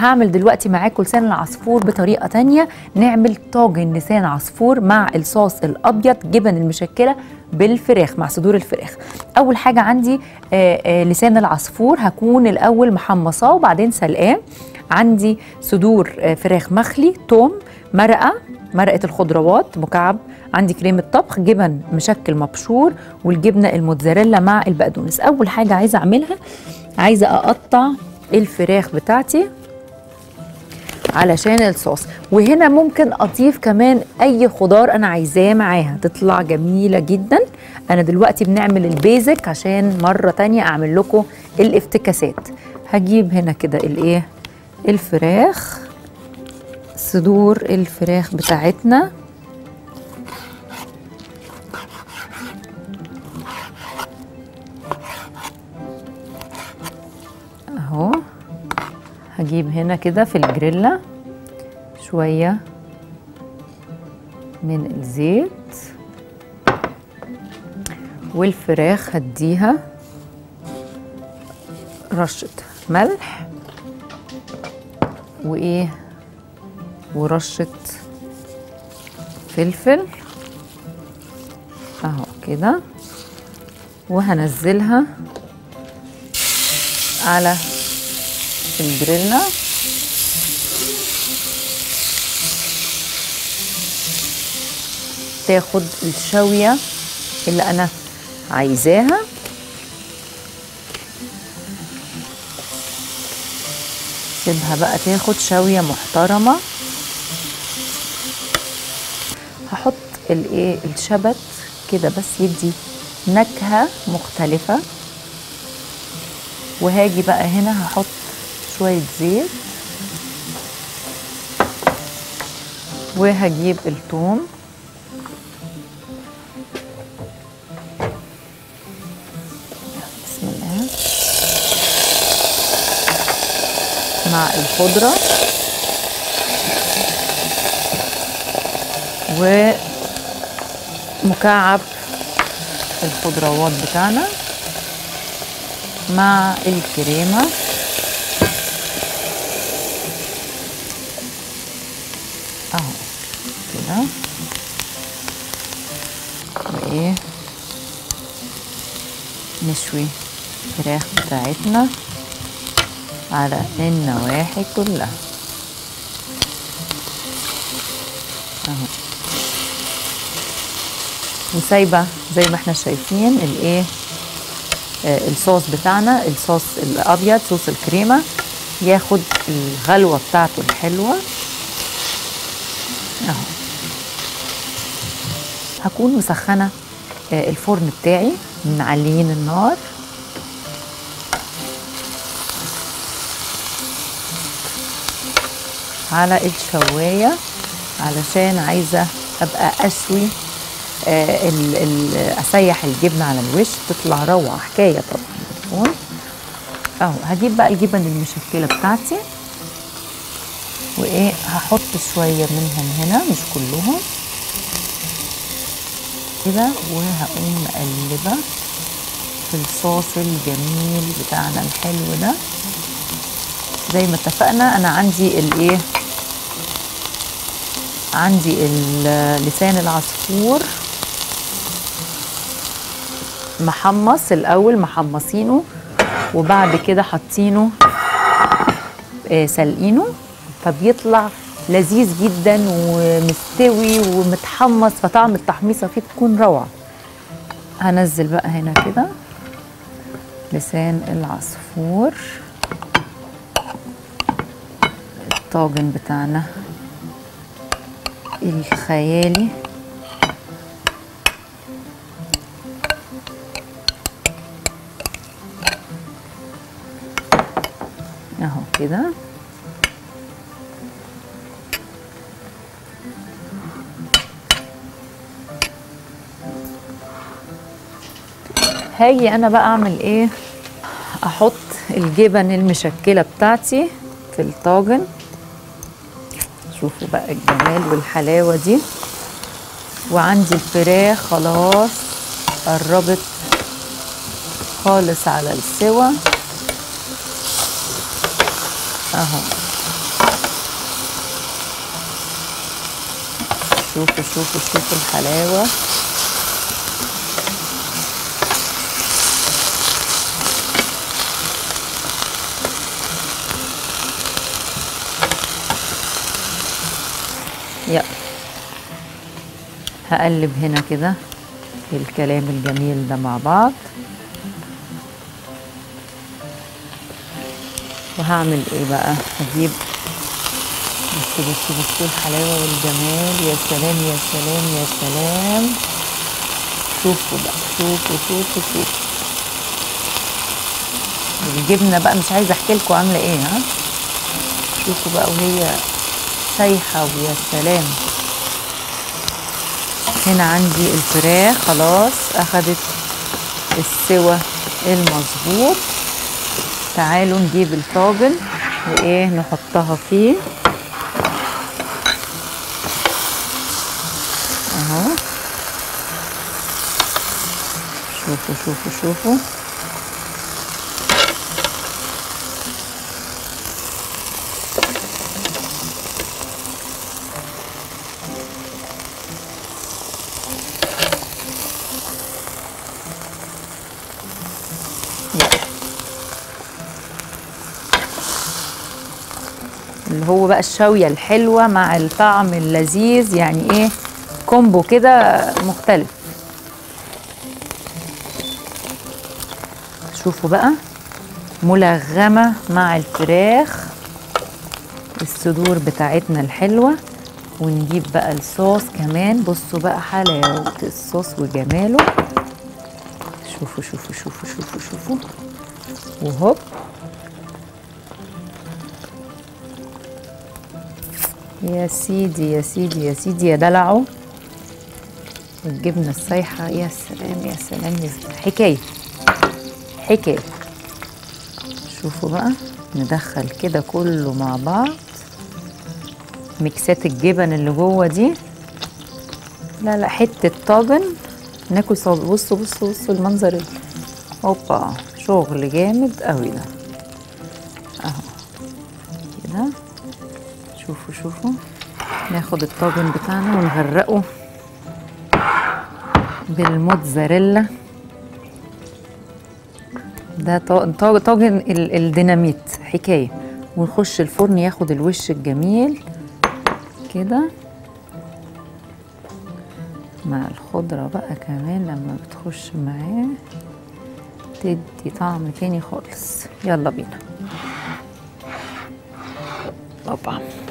هعمل دلوقتي معاكم لسان العصفور بطريقه تانية نعمل طاجن لسان عصفور مع الصوص الابيض جبن المشكله بالفراخ مع صدور الفراخ اول حاجه عندي آه آه لسان العصفور هكون الاول محمصاه وبعدين سلقاه عندي صدور آه فراخ مخلي توم مرقه مرقه الخضروات مكعب عندي كريمه طبخ جبن مشكل مبشور والجبنه الموتزاريلا مع البقدونس اول حاجه عايزه اعملها عايزه اقطع الفراخ بتاعتي علشان الصوص وهنا ممكن اضيف كمان اي خضار انا عايزاه معاها تطلع جميله جدا انا دلوقتي بنعمل البيزك عشان مره تانية اعمل لكم الافتكاسات هجيب هنا كده الايه الفراخ صدور الفراخ بتاعتنا اهو هجيب هنا كده في الجريلا شوية من الزيت والفراخ هديها رشة ملح وإيه ورشة فلفل اهو كده وهنزلها على الجريلا تاخد الشوية اللي أنا عايزاها سيبها بقى تاخد شوية محترمة هحط الايه الشبت كده بس يدي نكهة مختلفة وهاجي بقى هنا هحط شوية زيت وهجيب الثوم بسم الله مع الخضرة ومكعب الخضروات بتاعنا مع الكريمة اهو كده وايه نشوي الفراخ بتاعتنا على النواحي كلها اهو وسايبه زي ما احنا شايفين الايه آه الصوص بتاعنا الصوص الابيض صوص الكريمه ياخد الغلوه بتاعته الحلوه اهو هكون مسخنه آه الفرن بتاعي معليين النار على الشوايه علشان عايزه ابقى اشوي آه ال ال اسيح الجبنه على الوش تطلع روعه حكايه طبعا بتكون اهو هجيب بقى الجبن المشكله بتاعتي وايه هحط شويه منهم هنا مش كلهم كده وهقوم مقلبه في الصوص الجميل بتاعنا الحلو ده زي ما اتفقنا انا عندي الايه عندي لسان العصفور محمص الاول محمصينه وبعد كده حاطينه آه سلقينه فبيطلع لذيذ جدا ومستوي ومتحمص فطعم التحميصه فيه بتكون روعه هنزل بقى هنا كده لسان العصفور الطاجن بتاعنا الخيالي اهو كده هاجي انا بقى اعمل ايه احط الجبن المشكله بتاعتي في الطاجن شوفوا بقى الجمال والحلاوه دي وعندي الفراخ خلاص قربت خالص على السوا اهو شوفوا شوفوا شوفوا الحلاوة يلا هقلب هنا كده الكلام الجميل ده مع بعض وهعمل ايه بقى هجيب بصوا بصوا بصوا الحلاوة والجمال يا سلام يا سلام يا سلام شوفوا بقى شوفوا شوفوا شوفوا الجبنة بقى مش عايزة احكي لكم عاملة ايه ها شوفوا بقى وهي سايحة ويا سلام هنا عندي الفراخ خلاص اخدت السوى المظبوط تعالوا نجيب الطاجن وايه نحطها فيه اهو شوفوا شوفوا شوفوا اللي هو بقى الشوية الحلوة مع الطعم اللذيذ يعني ايه كومبو كده مختلف شوفوا بقى ملغمة مع الفراخ الصدور بتاعتنا الحلوة ونجيب بقى الصوص كمان بصوا بقى حلاوة الصوص وجماله شوفوا شوفوا شوفوا شوفوا شوفوا وهوب يا سيدي يا سيدي يا سيدي يا دلعه الجبنة السايحة يا سلام يا سلام يا سلام حكاية حكاية شوفوا بقى ندخل كده كله مع بعض ميكسات الجبن اللي جوه دي لا لا حتة طاجن ناكل صوب بصوا بصوا بصوا المنظر ال- هوبا شغل جامد قوي ده اهو كده شوفوا شوفوا ناخد الطاجن بتاعنا ونغرقه بالموتزاريلا ده طا- طا- طاجن ال- الديناميت حكايه ونخش الفرن ياخد الوش الجميل كده مع الخضرة بقى كمان لما بتخش معاه تدي طعم تاني خالص يلا بينا طبعا